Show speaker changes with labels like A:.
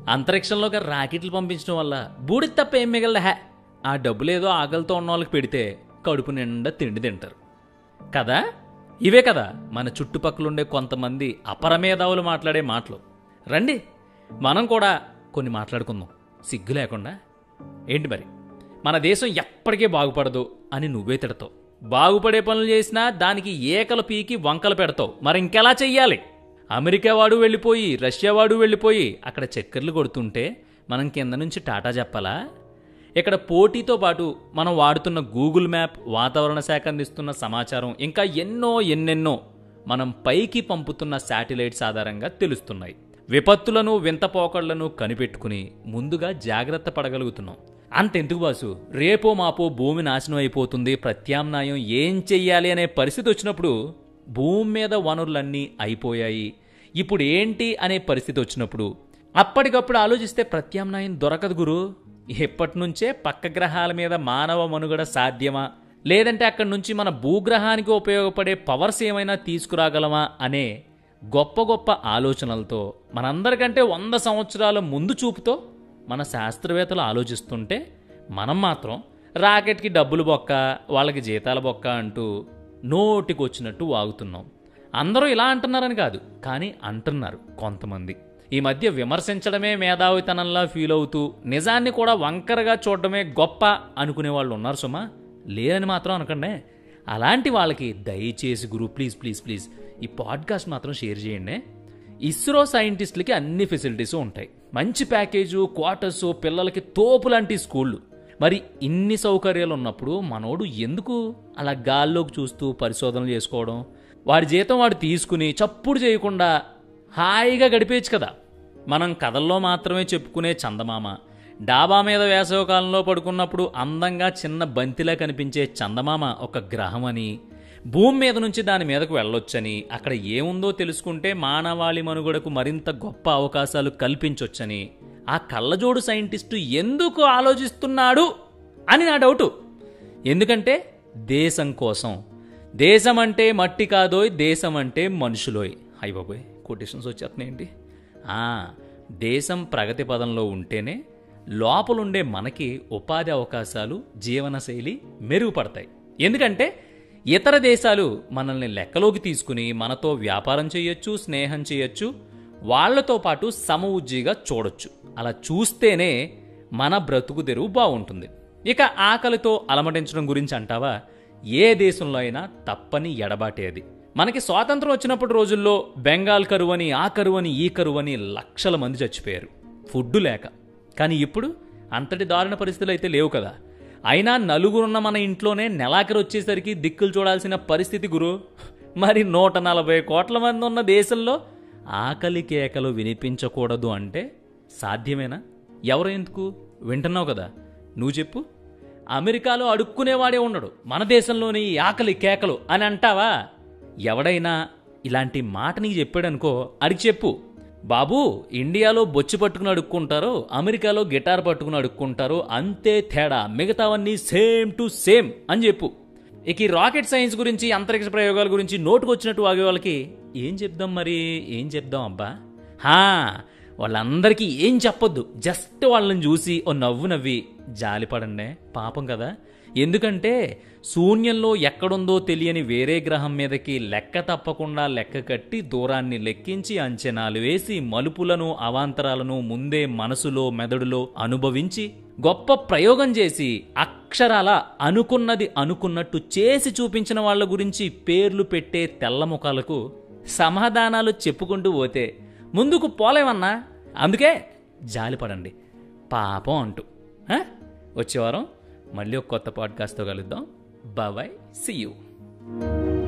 A: అంతరిక్షంలోకి రాకెట్లు పంపించడం వల్ల బూడిద తప్ప ఏం మిగలదా హే ఆ డబ్బులేదో ఆకలితో ఉన్న వాళ్ళకి పెడితే కడుపు నిండా తిండి తింటారు కదా ఇవే కదా మన చుట్టుపక్కలుండే కొంతమంది అపరమేధావులు మాట్లాడే మాటలు రండి మనం కూడా కొన్ని మాట్లాడుకుందాం సిగ్గు లేకుండా ఏంటి మరి మన దేశం ఎప్పటికీ బాగుపడదు అని నువ్వే తిడతావు బాగుపడే పనులు చేసినా దానికి ఏకలు పీకి వంకలు పెడతావు మరి ఇంకెలా చెయ్యాలి అమెరికా వాడు వెళ్ళిపోయి రష్యా వాడు వెళ్ళిపోయి అక్కడ చక్కర్లు కొడుతుంటే మనం కింద నుంచి టాటా చెప్పాలా ఇక్కడ పోటీతో పాటు మనం వాడుతున్న గూగుల్ మ్యాప్ వాతావరణ శాఖ అందిస్తున్న సమాచారం ఇంకా ఎన్నో ఎన్నెన్నో మనం పైకి పంపుతున్న శాటిలైట్స్ ఆధారంగా తెలుస్తున్నాయి విపత్తులను వింత పోకళ్లను కనిపెట్టుకుని ముందుగా జాగ్రత్త పడగలుగుతున్నాం అంతెందుకు బాసు రేపో మాపో భూమి నాశనం అయిపోతుంది ప్రత్యామ్నాయం ఏం చెయ్యాలి అనే పరిస్థితి వచ్చినప్పుడు భూమి మీద వనరులన్నీ అయిపోయాయి ఇప్పుడు ఏంటి అనే పరిస్థితి వచ్చినప్పుడు అప్పటికప్పుడు ఆలోచిస్తే ప్రత్యామ్నాయం దొరకదు గురు ఎప్పటి నుంచే పక్క గ్రహాల మీద మానవ మనుగడ సాధ్యమా లేదంటే అక్కడి నుంచి మన భూగ్రహానికి ఉపయోగపడే పవర్స్ ఏమైనా తీసుకురాగలమా అనే గొప్ప గొప్ప ఆలోచనలతో మనందరికంటే వంద సంవత్సరాల ముందు చూపుతో మన శాస్త్రవేత్తలు ఆలోచిస్తుంటే మనం మాత్రం రాకెట్కి డబ్బులు బొక్క వాళ్ళకి జీతాల బొక్క అంటూ నోటికొచ్చినట్టు వాగుతున్నాం అందరూ ఇలా అంటున్నారని కాదు కానీ అంటున్నారు కొంతమంది ఈ మధ్య విమర్శించడమే మేధావితనంలా ఫీల్ అవుతూ నిజాన్ని కూడా వంకరగా చూడడమే గొప్ప అనుకునే వాళ్ళు ఉన్నారు సుమా లేరని మాత్రం అనకండే అలాంటి వాళ్ళకి దయచేసి గురు ప్లీజ్ ప్లీజ్ ప్లీజ్ ఈ పాడ్కాస్ట్ మాత్రం షేర్ చేయండి ఇస్రో సైంటిస్టులకి అన్ని ఫెసిలిటీస్ ఉంటాయి మంచి ప్యాకేజు క్వార్టర్సు పిల్లలకి తోపు లాంటి స్కూళ్ళు మరి ఇన్ని సౌకర్యాలు ఉన్నప్పుడు మనోడు ఎందుకు అలా గాల్లోకి చూస్తూ పరిశోధనలు చేసుకోవడం వాడి జీతం వాడు తీసుకుని చప్పుడు చేయకుండా హాయిగా గడిపేయచ్చు కదా మనం కథల్లో మాత్రమే చెప్పుకునే చందమామ డాబా మీద వేసవకాలంలో పడుకున్నప్పుడు అందంగా చిన్న బంతిలా కనిపించే చందమామ ఒక గ్రహం అని భూమి మీద నుంచి దాని మీదకు వెళ్ళొచ్చని అక్కడ ఏముందో తెలుసుకుంటే మానవాళి మనుగడకు మరింత గొప్ప అవకాశాలు కల్పించొచ్చని ఆ కళ్ళజోడు సైంటిస్టు ఎందుకు ఆలోచిస్తున్నాడు అని నా డౌటు ఎందుకంటే దేశం కోసం దేశం అంటే మట్టి కాదోయ్ దేశం అంటే మనుషులోయ్ అయ్య బాబోయ్ కొటేషన్స్ వచ్చేస్తున్నాయండి ఆ, దేశం ప్రగతి పదంలో ఉంటేనే లోపలుండే మనకి ఉపాధి అవకాశాలు జీవనశైలి మెరుగుపడతాయి ఎందుకంటే ఇతర దేశాలు మనల్ని లెక్కలోకి తీసుకుని మనతో వ్యాపారం చేయొచ్చు స్నేహం చేయొచ్చు వాళ్ళతో పాటు సమవుజ్జిగా చూడొచ్చు అలా చూస్తేనే మన బ్రతుకు తెరువు బాగుంటుంది ఇక ఆకలితో అలమటించడం గురించి అంటావా ఏ దేశంలో అయినా తప్పని ఎడబాటేది మనకి స్వాతంత్రం వచ్చినప్పుడు రోజుల్లో బెంగాల్ కరువు అని ఆ కరువు అని ఈ కరువు అని లక్షల మంది చచ్చిపోయారు ఫుడ్ లేక కానీ ఇప్పుడు అంతటి దారుణ పరిస్థితులు అయితే లేవు కదా అయినా నలుగురున్న మన ఇంట్లోనే నెలాఖరు వచ్చేసరికి దిక్కులు చూడాల్సిన పరిస్థితి గురు మరి నూట నలభై కోట్ల మంది ఉన్న దేశంలో ఆకలి కేకలు వినిపించకూడదు అంటే సాధ్యమేనా ఎవరు ఎందుకు వింటున్నావు కదా నువ్వు చెప్పు అమెరికాలో అడుక్కునేవాడే ఉండడు మన దేశంలోని ఈ ఆకలి కేకలు అని అంటావా ఎవడైనా ఇలాంటి మాట నీకు చెప్పాడనుకో అడిగి చెప్పు బాబు ఇండియాలో బొచ్చు పట్టుకుని అడుక్కుంటారు అమెరికాలో గిటార్ పట్టుకుని అడుక్కుంటారు అంతే తేడా మిగతావన్నీ సేమ్ టు సేమ్ అని చెప్పు ఇక ఈ రాకెట్ సైన్స్ గురించి అంతరిక్ష ప్రయోగాల గురించి నోటుకొచ్చినట్టు వాగే వాళ్ళకి ఏం చెప్దాం మరి ఏం చెప్దాం అబ్బా హా వాళ్ళందరికీ ఏం చెప్పొద్దు జస్ట్ వాళ్ళని చూసి ఓ నవ్వు నవ్వి జాలిపడండి పాపం కదా ఎందుకంటే శూన్యంలో ఎక్కడుందో తెలియని వేరే గ్రహం మీదకి లెక్క తప్పకుండా లెక్క కట్టి దూరాన్ని లెక్కించి అంచనాలు వేసి మలుపులను అవాంతరాలను ముందే మనసులో మెదడులో అనుభవించి గొప్ప ప్రయోగం చేసి అక్షరాల అనుకున్నది అనుకున్నట్టు చేసి చూపించిన వాళ్ళ గురించి పేర్లు పెట్టే తెల్ల ముఖాలకు సమాధానాలు చెప్పుకుంటూ పోతే ముందుకు పోలేమన్నా అందుకే జాలిపడండి పాపం అంటూ ఆ? వచ్చే వారం మళ్ళీ ఒక కొత్త పాడ్కాస్ట్తో కలుద్దాం బాయ్ సి యూ